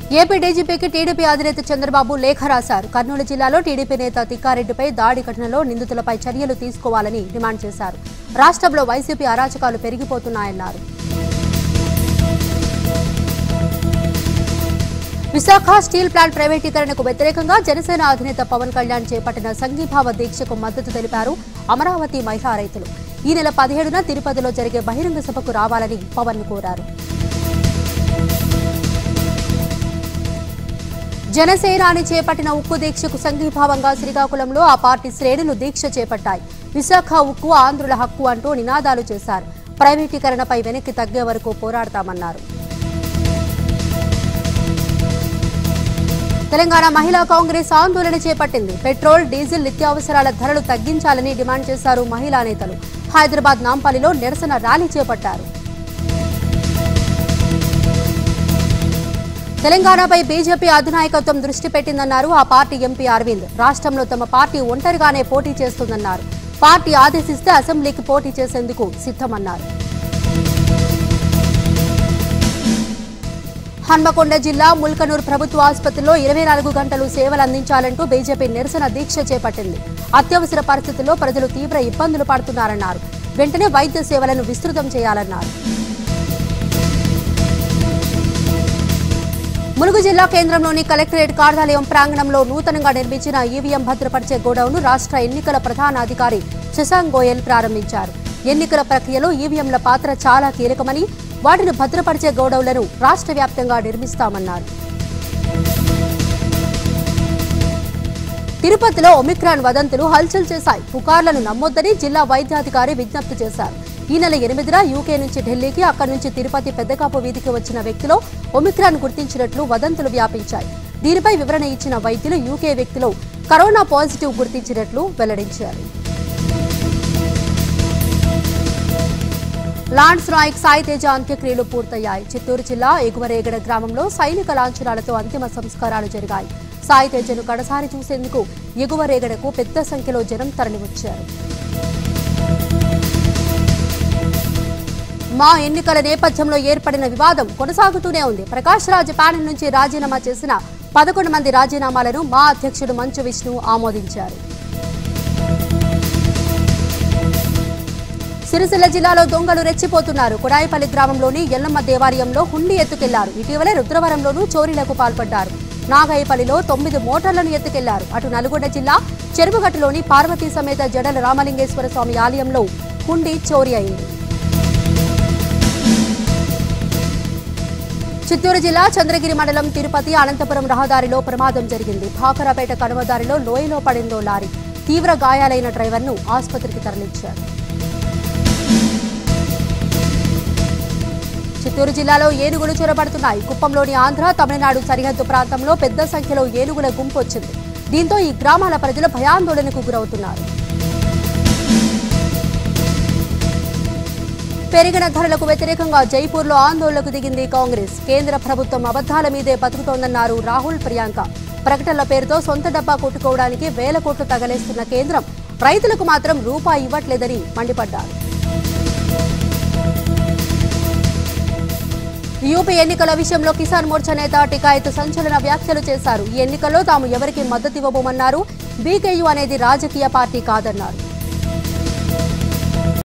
AP డీజీపీకి TDP అధినేత చంద్రబాబు లేఖ రాశారు కర్నూలు జిల్లాలో టీడీపీ నేత తిక్కారెడ్డిపై దాడి ఘటనలో నిందితులపై చర్యలు తీసుకోవాలని డిమాండ్ చేశారు రాష్ట్రంలో వైసీపీ అరాచకాలు పెరిగిపోతున్నాయన్నారు విశాఖ స్టీల్ ప్లాంట్ ప్రైవేటీకరణకు వ్యతిరేకంగా జనసేన అధినేత పవన్ కళ్యాణ్ చేపట్టిన సంఘీభావ దీక్షకు మద్దతు తెలిపారు అమరావతి మహిళా రైతులు ఈ నెల పదిహేడున తిరుపతిలో జరిగే బహిరంగ సభకు రావాలని పవన్ కోరారు జనసేనాని చేపట్టిన ఉక్కు దీక్షకు సంఘీభావంగా శ్రీకాకుళంలో ఆ పార్టీ శ్రేణులు దీక్ష చేపట్టాయి విశాఖ ఉక్కు ఆంధ్రుల హక్కు అంటూ నినాదాలు చేశారు ప్రైవేటీకరణపై వెనక్కి తగ్గే వరకు పోరాడతామన్నారు తెలంగాణ మహిళా కాంగ్రెస్ ఆందోళన చేపట్టింది పెట్రోల్ డీజిల్ నిత్యావసరాల ధరలు తగ్గించాలని డిమాండ్ చేశారు మహిళా నేతలు హైదరాబాద్ నాంపల్లిలో నిరసన ర్యాలీ చేపట్టారు తెలంగాణపై బీజేపీ అధినాయకత్వం దృష్టి పెట్టిందన్నారు ఆ పార్టీ ఎంపీ అరవింద్ రాష్ట్రంలో తమ పార్టీ ఒంటరిగానే పోటీ చేస్తుందన్నారు పార్టీ ఆదేశిస్తే అసెంబ్లీకి పోటీ చేసేందుకు సిద్ధమన్నారు హన్మకొండ జిల్లా ముల్కనూరు ప్రభుత్వ ఆసుపత్రిలో ఇరవై నాలుగు గంటలు సేవలు అందించాలంటూ బీజేపీ నిరసన దీక్ష చేపట్టింది అత్యవసర పరిస్థితుల్లో ప్రజలు తీవ్ర ఇబ్బందులు పడుతున్నారన్నారు వెంటనే వైద్య సేవలను విస్తృతం చేయాలన్నారు ములుగు జిల్లా కేంద్రంలోని కలెక్టరేట్ కార్యాలయం ప్రాంగణంలో నూతనంగా నిర్మించిన ఈవీఎం భద్రపరిచే గోడౌన్ను రాష్ట్ర ఎన్నికల ప్రధాన అధికారి శశాంక్ గోయల్ ప్రారంభించారు ఎన్నికల ప్రక్రియలో ఈవీఎంల పాత్ర చాలా కీలకమని వాటిని భద్రపరిచే గోడౌన్లను రాష్ట్ర వ్యాప్తంగా నిర్మిస్తామన్నారు తిరుపతిలో ఒమిక్రాన్ వదంతులు హల్చల్ చేశాయి పుకార్లను నమ్మొద్దని జిల్లా వైద్యాధికారి విజ్ఞప్తి చేశారు ఈ నెల ఎనిమిదిన యూకే నుంచి ఢిల్లీకి అక్కడి నుంచి తిరుపతి పెద్దకాపు వీధికి వచ్చిన వ్యక్తిలో ఒమిక్రాన్ గుర్తించినట్లు వదంతులు వ్యాపించాయి దీనిపై వివరణ ఇచ్చిన వైద్యులు యూకే వ్యక్తిలో కరోనా పాజిటివ్ గుర్తించినట్లు వెల్లడించారు లాన్స్ నాయక్ సాయి తేజ అంత్యక్రియలు పూర్తయ్యాయి చిత్తూరు జిల్లా ఎగువరేగడ గ్రామంలో సైనిక లాంఛనాలతో అంతిమ సంస్కారాలు జరిగాయి సాయి తేజను కడసారి చూసేందుకు ఎగువరేగడకు పెద్ద సంఖ్యలో జనం తరలివచ్చారు మా ఎన్నికల నేపథ్యంలో ఏర్పడిన వివాదం కొనసాగుతూనే ఉంది ప్రకాష్ రాజ్ ప్యానెల్ నుంచి రాజీనామా చేసిన పదకొండు మంది రాజీనామాలను మా అధ్యక్షుడు మంచు విష్ణు ఆమోదించారు సిరిసిల్ల జిల్లాలో దొంగలు రెచ్చిపోతున్నారు కొడాయిపల్లి గ్రామంలోని ఎల్లమ్మ దేవాలయంలో హుండీ ఎత్తుకెళ్లారు ఇటీవలే రుద్రవరంలోనూ చోరీలకు పాల్పడ్డారు నాగయ్యపల్లిలో తొమ్మిది మోటార్లను ఎత్తుకెళ్లారు అటు నల్గొండ జిల్లా చెరువుగట్టులోని పార్వతీ సమేత జడల రామలింగేశ్వర స్వామి ఆలయంలో హుండీ చోరీ అయింది చిత్తూరు జిల్లా చంద్రగిరి మండలం తిరుపతి అనంతపురం రహదారిలో ప్రమాదం జరిగింది భాకరాపేట కనుమదారిలో లోయలో పడిందో లారీ తీవ్ర గాయాలైన డ్రైవర్ను ఆసుపత్రికి తరలించారు చిత్తూరు జిల్లాలో ఏనుగులు చొరబడుతున్నాయి కుప్పంలోని ఆంధ్ర తమిళనాడు సరిహద్దు ప్రాంతంలో పెద్ద సంఖ్యలో ఏనుగుల గుంపు వచ్చింది దీంతో ఈ గ్రామాల ప్రజలు భయాందోళనకు గురవుతున్నారు పెరిగిన ధరలకు వ్యతిరేకంగా జైపూర్లో ఆందోళనకు దిగింది కాంగ్రెస్ కేంద్ర ప్రభుత్వం అబద్ధాల మీదే బతుకుతోందన్నారు రాహుల్ ప్రియాంక ప్రకటనల పేరుతో సొంత డబ్బా కొట్టుకోవడానికి వేల కోట్లు తగలేస్తున్న కేంద్రం రైతులకు మాత్రం రూపాయి ఇవ్వట్లేదని మండిపడ్డారు యూపీ ఎన్నికల విషయంలో కిసాన్ మోర్చా నేత టికాయత్ సంచలన వ్యాఖ్యలు చేశారు ఈ ఎన్నికల్లో తాము ఎవరికి మద్దతు ఇవ్వబోమన్నారు బీకేయూ అనేది రాజకీయ పార్టీ కాదన్నారు